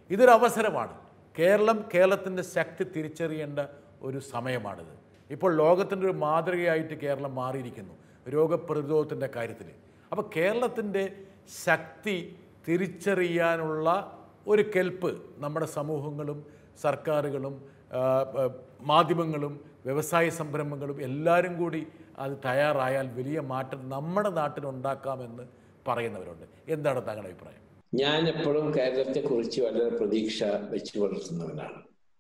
ഇതൊരു അവസരമാണ് കേരളം കേരളത്തിൻ്റെ ശക്തി തിരിച്ചറിയേണ്ട ഒരു സമയമാണിത് ഇപ്പോൾ ലോകത്തിൻ്റെ ഒരു മാതൃകയായിട്ട് കേരളം മാറിയിരിക്കുന്നു രോഗപ്രതിരോധത്തിൻ്റെ കാര്യത്തിൽ അപ്പോൾ കേരളത്തിൻ്റെ ശക്തി തിരിച്ചറിയാനുള്ള ഒരു കെൽപ്പ് നമ്മുടെ സമൂഹങ്ങളും സർക്കാരുകളും ആ, ആ, മാധ്യമങ്ങളും വ്യവസായ സംരംഭങ്ങളും എല്ലാവരും കൂടി അത് തയ്യാറായാൽ വലിയ മാറ്റം നമ്മുടെ നാട്ടിലുണ്ടാക്കാമെന്ന് പറയുന്നവരുണ്ട് എന്താണ് താങ്കളുടെ അഭിപ്രായം ഞാൻ എപ്പോഴും കേരളത്തെ കുറിച്ച് വളരെ പ്രതീക്ഷ വെച്ച് പുലർത്തുന്നവനാണ്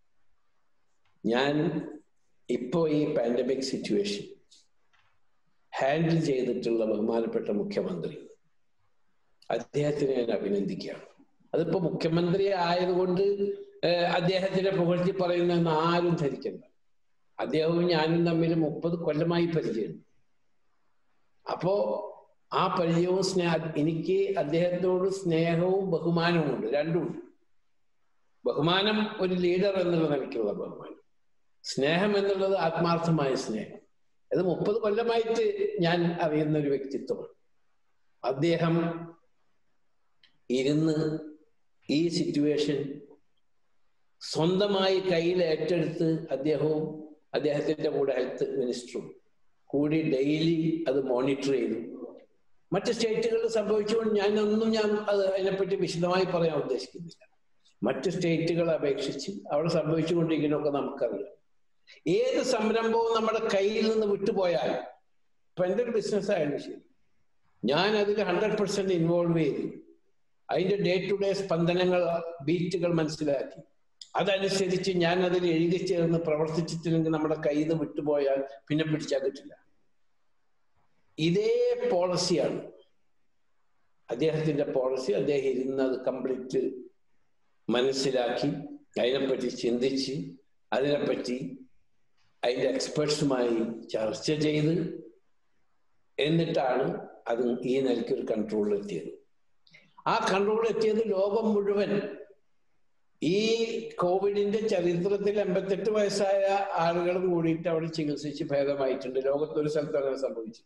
ഞാൻ ഇപ്പോ ഈ പാൻഡമിക് സിറ്റുവേഷൻ ഹാൻഡിൽ ചെയ്തിട്ടുള്ള ബഹുമാനപ്പെട്ട മുഖ്യമന്ത്രി അദ്ദേഹത്തിനെ ഞാൻ അഭിനന്ദിക്കുകയാണ് അതിപ്പോ മുഖ്യമന്ത്രി ആയതുകൊണ്ട് ഏഹ്, അദ്ദേഹത്തിനെ പുകഴ്ത്തി പറയുന്നതെന്ന് ആരും ധരിക്കണ്ട അദ്ദേഹവും ഞാനും തമ്മിൽ മുപ്പത് കൊല്ലമായി പരിചയമുണ്ട് അപ്പോ ആ പരിചയവും സ്നേഹ എനിക്ക് അദ്ദേഹത്തോട് സ്നേഹവും ബഹുമാനവും ഉണ്ട് രണ്ടുമുണ്ട് ബഹുമാനം ഒരു ലീഡർ എന്നുള്ള നിലയ്ക്കുള്ള ബഹുമാനം സ്നേഹം എന്നുള്ളത് ആത്മാർത്ഥമായ സ്നേഹം അത് മുപ്പത് കൊല്ലമായിട്ട് ഞാൻ അറിയുന്ന ഒരു വ്യക്തിത്വമാണ് അദ്ദേഹം ഇരുന്ന് ഈ സിറ്റുവേഷൻ സ്വന്തമായി കയ്യിൽ ഏറ്റെടുത്ത് അദ്ദേഹവും അദ്ദേഹത്തിന്റെ കൂടെ ഹെൽത്ത് മിനിസ്റ്ററും കൂടി ഡെയിലി അത് മോണിറ്റർ ചെയ്തു മറ്റ് സ്റ്റേറ്റുകളിൽ സംഭവിച്ചുകൊണ്ട് ഞാനൊന്നും ഞാൻ അത് അതിനെപ്പറ്റി വിശദമായി പറയാൻ ഉദ്ദേശിക്കുന്നില്ല മറ്റ് സ്റ്റേറ്റുകളെ അപേക്ഷിച്ച് അവിടെ സംഭവിച്ചുകൊണ്ടിരിക്കുന്നതൊക്കെ നമുക്കറിയാം ഏത് സംരംഭവും നമ്മുടെ കയ്യിൽ നിന്ന് വിട്ടുപോയാൽ ഇപ്പൊ എൻ്റെ ഒരു ബിസിനസ് ആയാലും ശരി ഞാൻ അതിൽ ഹൺഡ്രഡ് പെർസെന്റ് ഇൻവോൾവ് ചെയ്തു അതിന്റെ ഡേ ടു ഡേ സ്പന്ദനങ്ങൾ ബീറ്റുകൾ മനസ്സിലാക്കി അതനുസരിച്ച് ഞാൻ അതിൽ എഴുതി ചേർന്ന് പ്രവർത്തിച്ചിട്ടില്ലെങ്കിൽ നമ്മുടെ കയ്യിൽ നിന്ന് വിട്ടുപോയാൽ പിന്നെ പിടിച്ചാൽ കിട്ടില്ല ഇതേ പോളിസിയാണ് അദ്ദേഹത്തിന്റെ പോളിസി അദ്ദേഹം ഇരുന്ന് അത് കംപ്ലീറ്റ് മനസ്സിലാക്കി അതിനെപ്പറ്റി ചിന്തിച്ച് അതിനെപ്പറ്റി അതിന്റെ എക്സ്പേർട്സുമായി ചർച്ച ചെയ്ത് എന്നിട്ടാണ് അത് ഈ നിലയ്ക്ക് ഒരു കൺട്രോളിൽ എത്തിയത് ആ കൺട്രോളിൽ എത്തിയത് ലോകം മുഴുവൻ ഈ കോവിഡിന്റെ ചരിത്രത്തിൽ എൺപത്തെട്ട് വയസ്സായ ആളുകളും കൂടിയിട്ട് അവിടെ ചികിത്സിച്ച് ഭേദമായിട്ടുണ്ട് ലോകത്തൊരു സ്ഥലത്തും അങ്ങനെ സംഭവിച്ചു